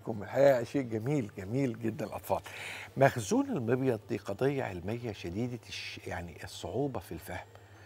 بيكم الحقيقه شيء جميل جميل جدا الاطفال مخزون المبيض دي قضيه علميه شديده الش... يعني الصعوبه في الفهم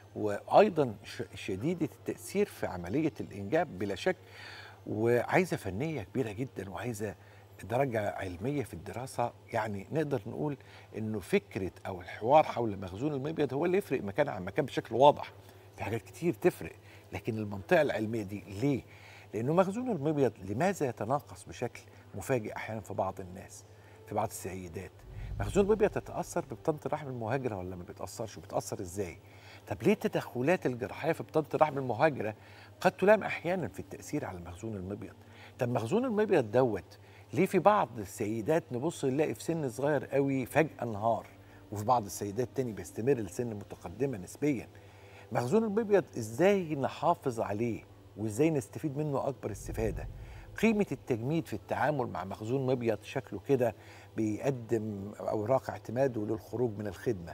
وايضا ش... شديده التاثير في عمليه الانجاب بلا شك وعايزه فنيه كبيره جدا وعايزه درجه علميه في الدراسه يعني نقدر نقول انه فكره او الحوار حول مخزون المبيض هو اللي يفرق مكان عن مكان بشكل واضح في حاجات كتير تفرق لكن المنطقه العلميه دي ليه لانه مخزون المبيض لماذا يتناقص بشكل مفاجئ احيانا في بعض الناس في بعض السيدات مخزون المبيض تتاثر ببطانه الرحم المهاجره ولا ما بتاثرش وبتاثر ازاي طب ليه التدخلات الجراحيه في بطانه الرحم المهاجره قد تلام احيانا في التاثير على مخزون المبيض طب مخزون المبيض دوت ليه في بعض السيدات نبص نلاقي في سن صغير قوي فجاه انهار وفي بعض السيدات تاني بيستمر لسن متقدمه نسبيا مخزون المبيض ازاي نحافظ عليه وازاي نستفيد منه اكبر استفاده قيمه التجميد في التعامل مع مخزون مبيض شكله كده بيقدم اوراق اعتماده للخروج من الخدمه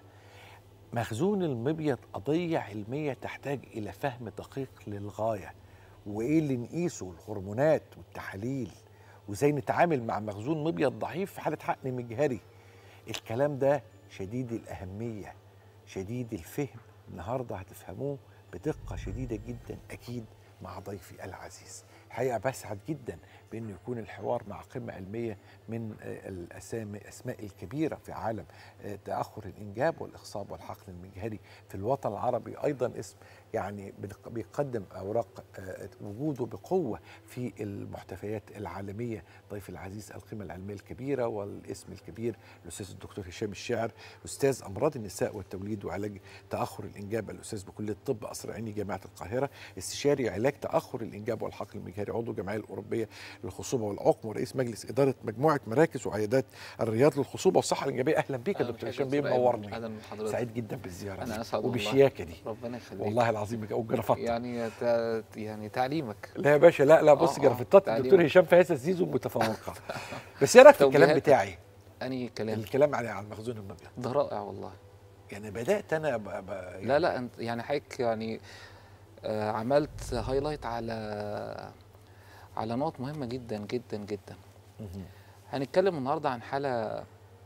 مخزون المبيض قضيه علميه تحتاج الى فهم دقيق للغايه وايه اللي نقيسه الهرمونات والتحاليل وازاي نتعامل مع مخزون مبيض ضعيف في حاله حقن مجهري الكلام ده شديد الاهميه شديد الفهم النهارده هتفهموه بدقه شديده جدا اكيد مع ضيفي العزيز الحقيقه بسعد جدا بانه يكون الحوار مع قمه علميه من الاسامي الاسماء الكبيره في عالم تاخر الانجاب والاخصاب والحقن المجهري في الوطن العربي ايضا اسم يعني بيقدم اوراق وجوده بقوه في المحتفيات العالميه ضيف العزيز القيمه العلميه الكبيره والاسم الكبير الاستاذ الدكتور هشام الشاعر استاذ امراض النساء والتوليد وعلاج تاخر الانجاب الاستاذ بكليه الطب قصر عيني جامعه القاهره استشاري علاج تاخر الانجاب والحقن المجهري عضو الجمعيه الاوروبيه للخصوبه والعقم ورئيس مجلس اداره مجموعه مراكز وعيادات الرياض للخصوبه والصحه الانجابيه اهلا بيك يا دكتور هشام بيه منورني اهلا بحضرتك سعيد جدا بالزياره انا دي اسعد وبالشياكه دي ربنا يخليك والله العظيم والجرافطه يعني تا يعني تعليمك لا يا باشا لا لا بص آه، آه، جرافطات تعليم. الدكتور هشام فايسه زيزو متفوقه بس ايه رايك في الكلام توجيهاتك. بتاعي اني كلام الكلام على عن مخزون المبيض ده رائع والله يعني بدات انا ب... ب... لا لا انت يعني حضرتك يعني آه عملت هايلايت على على نقط مهمه جدا جدا جدا مهم. هنتكلم النهارده عن حاله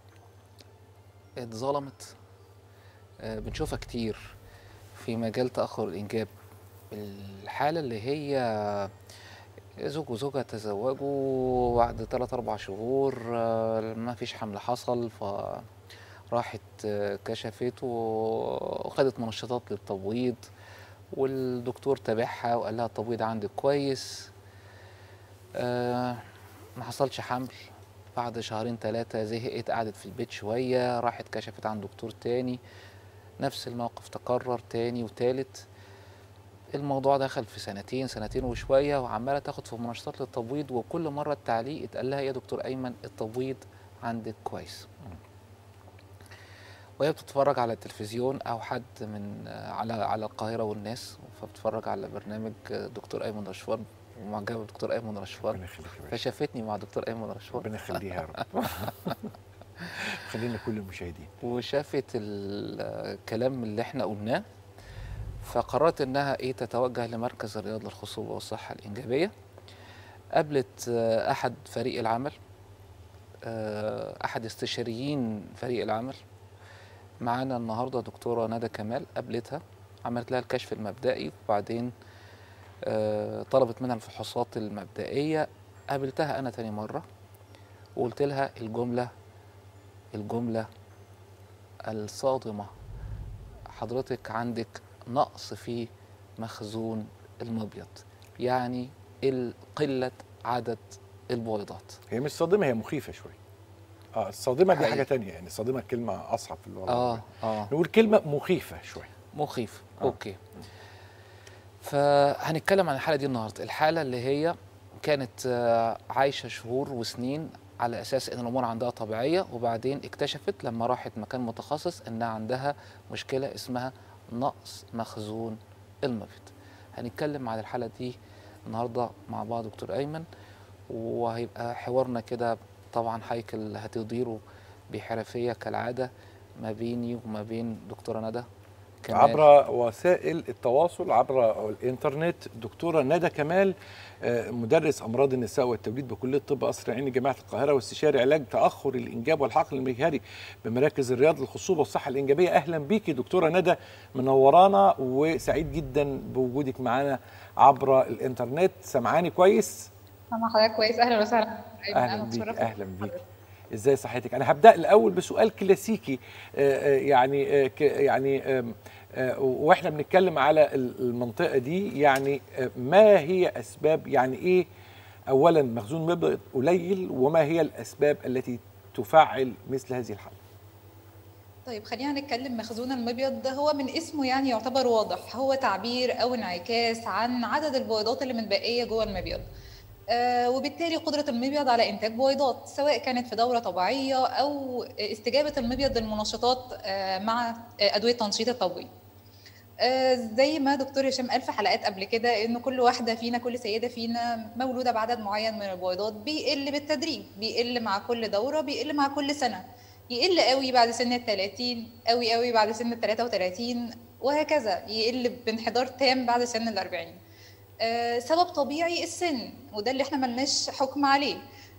اتظلمت آه بنشوفها كتير في مجال تاخر الانجاب الحاله اللي هي زوج وزوجة تزوجوا بعد 3 4 شهور آه، ما فيش حمل حصل فراحت آه، كشفت وخدت منشطات للتبويض والدكتور تابعها وقال لها التبويض عندك كويس آه، ما حصلش حمل بعد شهرين ثلاثة زهقت قعدت في البيت شوية راحت كشفت عند دكتور تاني نفس الموقف تكرر تاني وتالت الموضوع دخل في سنتين سنتين وشوية وعمالة تاخد في منشطات للتبويض وكل مرة التعليق اتقال لها يا دكتور أيمن التبويض عندك كويس وهي بتتفرج على التلفزيون أو حد من على على القاهرة والناس فبتتفرج على برنامج دكتور أيمن رشوان ومعجبة بدكتور أيمن رشوان ربنا يخليك يا باشا فشافتني مع دكتور أيمن رشوان ربنا يخليها يا رب خلينا كل المشاهدين وشافت الكلام اللي احنا قلناه فقررت انها ايه تتوجه لمركز الرياض للخصوبه والصحه الانجابيه قابلت آه، احد فريق العمل آه، احد استشاريين فريق العمل معانا النهارده دكتوره ندى كمال قابلتها عملت لها الكشف المبدئي وبعدين آه، طلبت منها الفحوصات المبدئيه قابلتها انا تاني مره وقلت لها الجمله الجمله الصادمه حضرتك عندك نقص في مخزون المبيض يعني ال- قله عدد البويضات هي مش صادمه هي مخيفه شويه اه الصادمه دي حقيقي. حاجه تانية يعني الصادمه كلمه اصعب في اللغه اه العربية. اه نقول كلمه مخيفه شويه مخيف آه. اوكي فهنتكلم عن الحاله دي النهارده الحاله اللي هي كانت آه، عايشه شهور وسنين على اساس ان الامور عندها طبيعيه وبعدين اكتشفت لما راحت مكان متخصص انها عندها مشكله اسمها نقص مخزون المبيض هنتكلم عن الحاله دي النهارده مع بعض دكتور ايمن وهيبقى حوارنا كده طبعا هيكل هتديره بحرفيه كالعاده ما بيني وما بين دكتوره ندى كمال. عبر وسائل التواصل عبر الانترنت دكتوره ندى كمال آه، مدرس امراض النساء والتوليد بكليه طب قصر عيني جامعه القاهره واستشاري علاج تاخر الانجاب والحقل المجهري بمراكز الرياض للخصوبه والصحه الانجابيه اهلا بيكي دكتوره ندى منورانا وسعيد جدا بوجودك معانا عبر الانترنت سمعاني كويس سامع حضرتك كويس اهلا وسهلا أيمن، اهلا أنا بيك متشرفة اهلا بيك بحضرتك. ازاي صحتك انا هبدا الاول بسؤال كلاسيكي آه، آه، يعني آه، ك- يعني آم، آه، واحنا بنتكلم على ال- المنطقه دي يعني آه، ما هي اسباب يعني ايه اولا مخزون مبيض قليل وما هي الاسباب التي تفعل مثل هذه الحاله طيب خلينا نتكلم مخزون المبيض ده هو من اسمه يعني يعتبر واضح هو تعبير او انعكاس عن عدد البويضات اللي متبقيه جوه المبيض آه وبالتالي قدره المبيض على انتاج بويضات سواء كانت في دوره طبيعيه او استجابه المبيض للمنشطات آه مع آه ادويه تنشيط التبويض آه، زي ما دكتور هشام قال في حلقات قبل كده ان كل واحده فينا كل سيده فينا مولوده بعدد معين من البويضات بيقل بالتدريج بيقل مع كل دوره بيقل مع كل سنه يقل قوي بعد سن ال 30 قوي قوي بعد سن ال 33 وهكذا يقل بانحدار تام بعد سن ال 40 آه، سبب طبيعي السن وده اللي احنا ملناش حكم عليه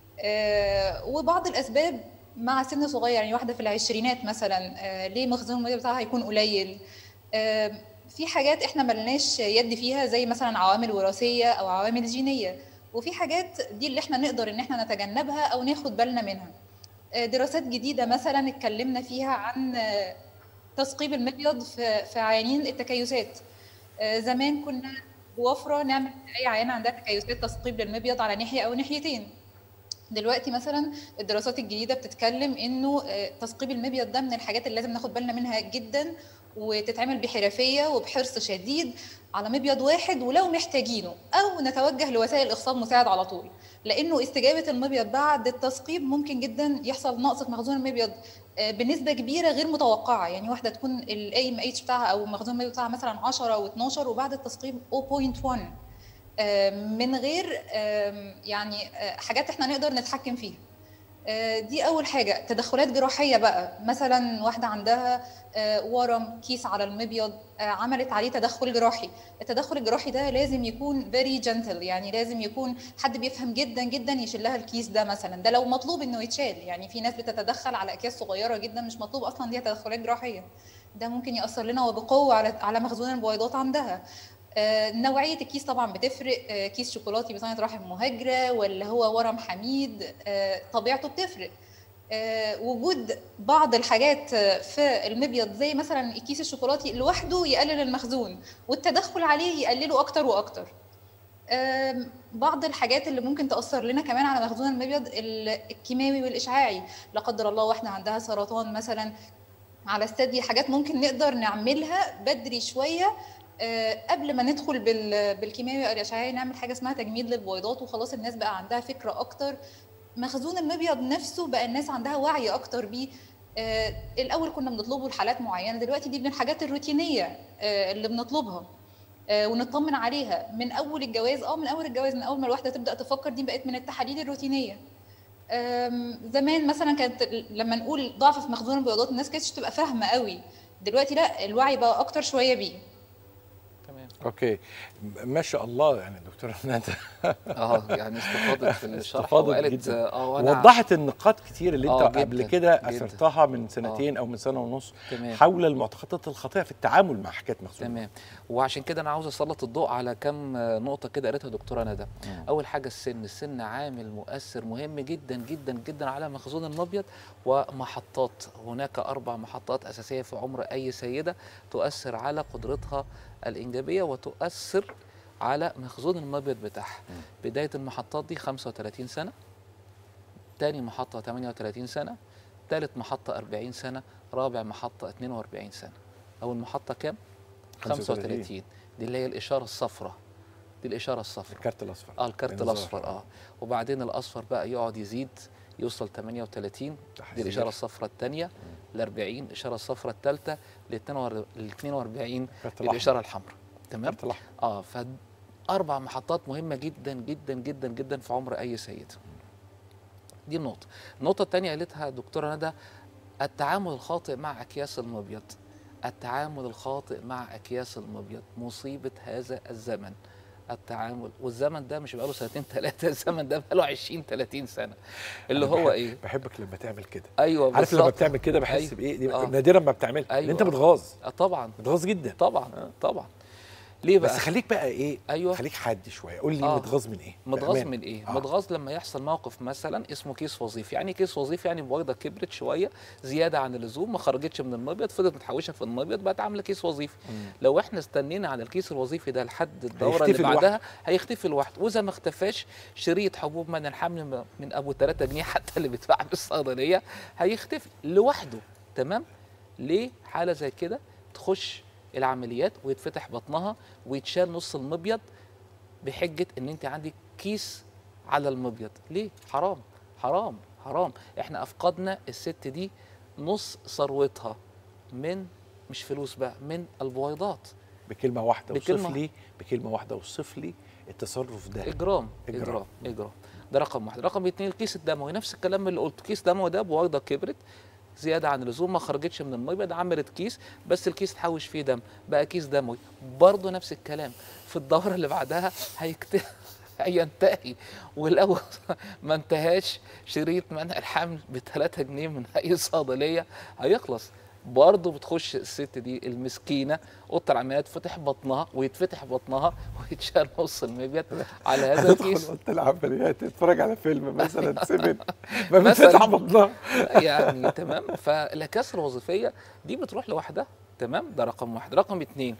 آه، وبعض الاسباب مع سن صغير يعني واحده في العشرينات مثلا آه، ليه مخزون المبيض بتاعها هيكون قليل آه، في حاجات احنا ملناش يد فيها زي مثلا عوامل وراثيه او عوامل جينيه وفي حاجات دي اللي احنا نقدر ان احنا نتجنبها او ناخد بالنا منها آه، دراسات جديده مثلا اتكلمنا فيها عن آه، تثقيب المبيض في في عيانين التكيسات آه، زمان كنا بوفره نعمل اي عيان عندها تكيسات تثقيب للمبيض على ناحيه او ناحيتين دلوقتي مثلا الدراسات الجديده بتتكلم انه آه، تثقيب المبيض ده من الحاجات اللي لازم ناخد بالنا منها جدا وتتعمل بحرفيه وبحرص شديد على مبيض واحد ولو محتاجينه او نتوجه لوسائل اخصاب مساعد على طول لانه استجابه المبيض بعد التثقيب ممكن جدا يحصل نقص في مخزون المبيض آه، بنسبه كبيره غير متوقعه يعني واحده تكون الاي ام اتش بتاعها او مخزون المبيض بتاعها مثلا 10 او 12 وبعد التثقيب 0.1 آه، من غير آم، يعني آه، حاجات احنا نقدر نتحكم فيها آه، دي اول حاجه تدخلات جراحيه بقى مثلا واحده عندها آه، ورم كيس على المبيض آه، عملت عليه تدخل جراحي التدخل الجراحي ده لازم يكون very gentle يعني لازم يكون حد بيفهم جدا جدا يشيلها الكيس ده مثلا ده لو مطلوب انه يتشال يعني في ناس بتتدخل على اكياس صغيره جدا مش مطلوب اصلا ليها تدخلات جراحيه ده ممكن ياثر لنا وبقوه على على مخزون البويضات عندها آه، نوعية الكيس طبعا بتفرق آه، كيس شوكولاتي بصنعة رحم مهاجرة ولا هو ورم حميد آه، طبيعته بتفرق آه، وجود بعض الحاجات آه، في المبيض زي مثلا الكيس الشوكولاتي لوحده يقلل المخزون والتدخل عليه يقلله اكتر واكتر آم، بعض الحاجات اللي ممكن تأثر لنا كمان على مخزون المبيض ال- الكيماوي والإشعاعي لا قدر الله واحدة عندها سرطان مثلا على الثدي حاجات ممكن نقدر نعملها بدري شوية آه، قبل ما ندخل بال- بالكيماوي او الاشعاعي نعمل حاجه اسمها تجميد للبويضات وخلاص الناس بقى عندها فكره اكتر مخزون المبيض نفسه بقى الناس عندها وعي اكتر بيه آه، الاول كنا بنطلبه لحالات معينه دلوقتي دي من الحاجات الروتينيه آه، اللي بنطلبها آه، ونطمن عليها من اول الجواز اه من اول الجواز من اول ما الواحده تبدا تفكر دي بقت من التحاليل الروتينيه آم، زمان مثلا كانت لما نقول ضعف في مخزون البيضات الناس كانتش تبقى فاهمه قوي دلوقتي لا الوعي بقى اكتر شويه بيه تمام اوكي ما شاء الله يعني دكتوره ندى اه يعني استفاضت في الشرح استفاضت وقالت جدا. اه وانا وضحت النقاط كتير اللي آه، انت قبل جداً، كده جداً. اثرتها من سنتين او من سنه ونص تمام حول المعتقدات الخاطئه في التعامل مع حكايه مخزون تمام وعشان كده انا عاوز اسلط الضوء على كم نقطه كده قالتها دكتوره ندى مم. اول حاجه السن السن عامل مؤثر مهم جدا جدا جدا على مخزون المبيض ومحطات هناك اربع محطات اساسيه في عمر اي سيده تؤثر على قدرتها الانجابيه وتؤثر على مخزون المبيض بتاعها بدايه المحطات دي 35 سنه تاني محطه 38 سنه ثالث محطه 40 سنه رابع محطه 42 سنه اول محطه كام 35 دي اللي هي الاشاره الصفراء دي الاشاره الصفراء الكارت الاصفر اه الكارت الانذار. الاصفر اه وبعدين الاصفر بقى يقعد يزيد يوصل 38 دي تحذير. الاشاره الصفراء الثانيه ل 40 الاشاره الصفراء الثالثه ل 42 الكارت الاحمر الاشاره الحمراء تمام الكارت الاحمر اه فاربع محطات مهمه جدا جدا جدا جدا في عمر اي سيد دي النقطه النقطه الثانيه قالتها دكتوره ندى التعامل الخاطئ مع اكياس المبيض التعامل الخاطئ مع اكياس المبيض مصيبه هذا الزمن التعامل والزمن ده مش بقاله سنتين ثلاثه الزمن ده بقاله 20 30 سنه اللي أنا هو بحب- ايه بحبك لما تعمل كده ايوه عارف لما بالظبط. بتعمل كده بحس أيوة. بايه دي آه. نادرا ما بتعملها لان أيوة. انت بتغاظ آه طبعا بتغاظ جدا طبعا طبعا ليه بقى بس خليك بقى ايه أيوة. خليك حاد شويه قول لي آه. متغاظ من ايه متغاظ بأمانة. من ايه؟ آه. متغاظ لما يحصل موقف مثلا اسمه كيس وظيفي، يعني إيه كيس وظيفي يعني بويضه كبرت شويه زياده عن اللزوم ما خرجتش من المبيض فضلت متحوشه في المبيض بقت عامله كيس وظيفي. مم. لو احنا استنينا على الكيس الوظيفي ده لحد الدوره اللي هيختفي بعدها هيختفي لوحده، واذا ما اختفاش شريط حبوب منع الحمل م- من ابو 3 جنيه حتى اللي بيتباع في الصيدليه هيختفي لوحده تمام؟ ليه حاله زي كده تخش العمليات ويتفتح بطنها ويتشال نص المبيض بحجه ان انت عندك كيس على المبيض ليه حرام حرام حرام احنا افقدنا الست دي نص ثروتها من مش فلوس بقى من البويضات بكلمه واحده بكلمة وصف لي بكلمه واحده وصف لي التصرف ده اجرام إجرام. اجرام اجرام ده رقم واحد رقم اتنين الكيس الدموي نفس الكلام اللي قلته كيس دموي ده بويضه كبرت زياده عن اللزوم ما خرجتش من المبيض عملت كيس بس الكيس اتحوش فيه دم بقى كيس دموي برضه نفس الكلام في الدوره اللي بعدها هيكتب هينتهي ولو ما انتهاش شريط منع الحمل ب 3 جنيه من اي صيدليه هيخلص برضه بتخش الست دي المسكينه اوضه العمليات فتح بطنها ويتفتح بطنها ويتشال نص المبيض على هذا هتدخل الكيس اوضه العمليات تتفرج على فيلم مثلا سيفن ما مثلاً. بتفتح بطنها يعني تمام فالاكياس الوظيفيه دي بتروح لوحدها تمام ده رقم واحد رقم اتنين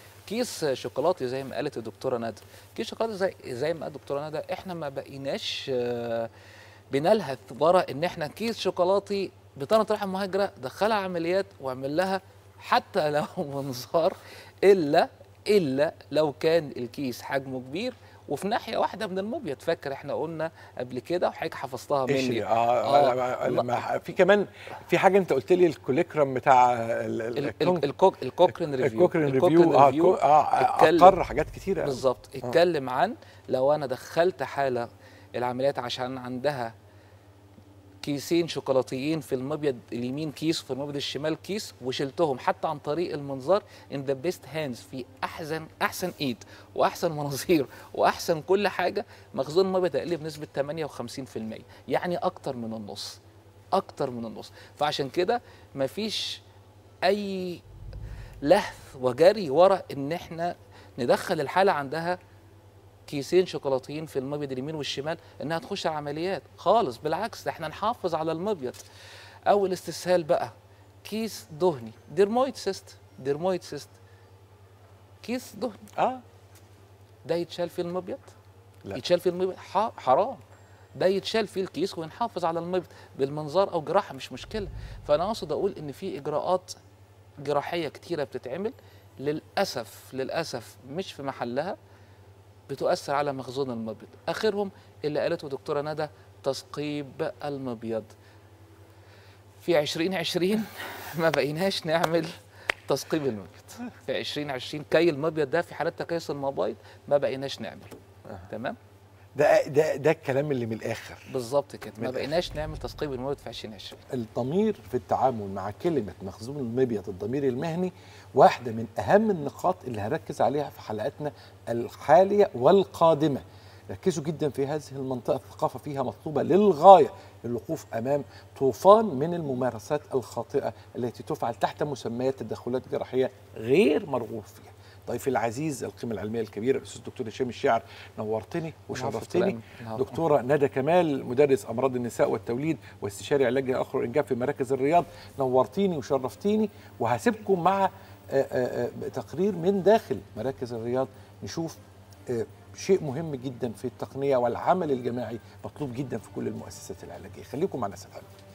كيس شوكولاتي زي ما قالت الدكتوره ندى كيس شوكولاتي زي زي ما قالت الدكتوره ندى احنا ما بقيناش آه، بنلهث ورا ان احنا كيس شوكولاتي بطانه رحم مهاجره دخلها عمليات واعمل لها حتى لو منظار الا الا لو كان الكيس حجمه كبير وفي ناحيه واحده من المبيض فاكر احنا قلنا قبل كده وحضرتك حفظتها مني قشري اه, آه. آه. لما في كمان في حاجه انت قلت لي الكوليكرم بتاع ال- ال- ال- الكونج- ال- الكوك الكوكرين ريفيو الكوكرين الكوكرين ريفيو اه ريفيو كو- اه اتكلم- اقر حاجات كتيره أوي. بالظبط اتكلم عن لو انا دخلت حاله العمليات عشان عندها كيسين شوكولاتيين في المبيض اليمين كيس وفي المبيض الشمال كيس وشلتهم حتى عن طريق المنظار ان ذا بيست هاندز في احسن احسن ايد واحسن مناظير واحسن كل حاجه مخزون المبيض هيقل بنسبه 58% يعني اكتر من النص اكتر من النص فعشان كده مفيش اي لهث وجري ورا ان احنا ندخل الحاله عندها كيسين شوكولاتيين في المبيض اليمين والشمال انها تخش عمليات خالص بالعكس ده احنا نحافظ على المبيض او الاستسهال بقى كيس دهني ديرمويد سيست ديرمويد سيست كيس دهني اه ده يتشال فيه المبيض لا. يتشال فيه المبيض ح- حرام ده يتشال فيه الكيس ونحافظ على المبيض بالمنظار او جراحه مش مشكله فانا اقصد اقول ان في اجراءات جراحيه كتيره بتتعمل للاسف للاسف مش في محلها بتؤثر على مخزون المبيض اخرهم اللي قالته دكتوره ندى تثقيب المبيض في 2020 ما بقيناش نعمل تثقيب المبيض في 2020 كي المبيض ده في حالات تكيس المبيض ما بقيناش نعمله تمام ده ده ده الكلام اللي من الاخر بالظبط كده من ما الآخر. بقيناش نعمل تثقيب المبيض في 2020 الضمير في التعامل مع كلمة مخزون المبيض الضمير المهني واحدة من أهم النقاط اللي هركز عليها في حلقاتنا الحالية والقادمة ركزوا جدا في هذه المنطقة الثقافة فيها مطلوبة للغاية للوقوف أمام طوفان من الممارسات الخاطئة التي تفعل تحت مسميات تدخلات جراحية غير مرغوب فيها ضيفي العزيز القيمة العلمية الكبيرة الأستاذ الدكتور هشام الشاعر نورتني وشرفتني العفو، العفو. دكتورة ندى كمال مدرس أمراض النساء والتوليد واستشاري علاج الأخر والإنجاب في مراكز الرياض نورتيني وشرفتيني وهسيبكم مع آه، آه، آه، تقرير من داخل مراكز الرياض نشوف آه، شيء مهم جدا في التقنية والعمل الجماعي مطلوب جدا في كل المؤسسات العلاجية خليكم معنا سلام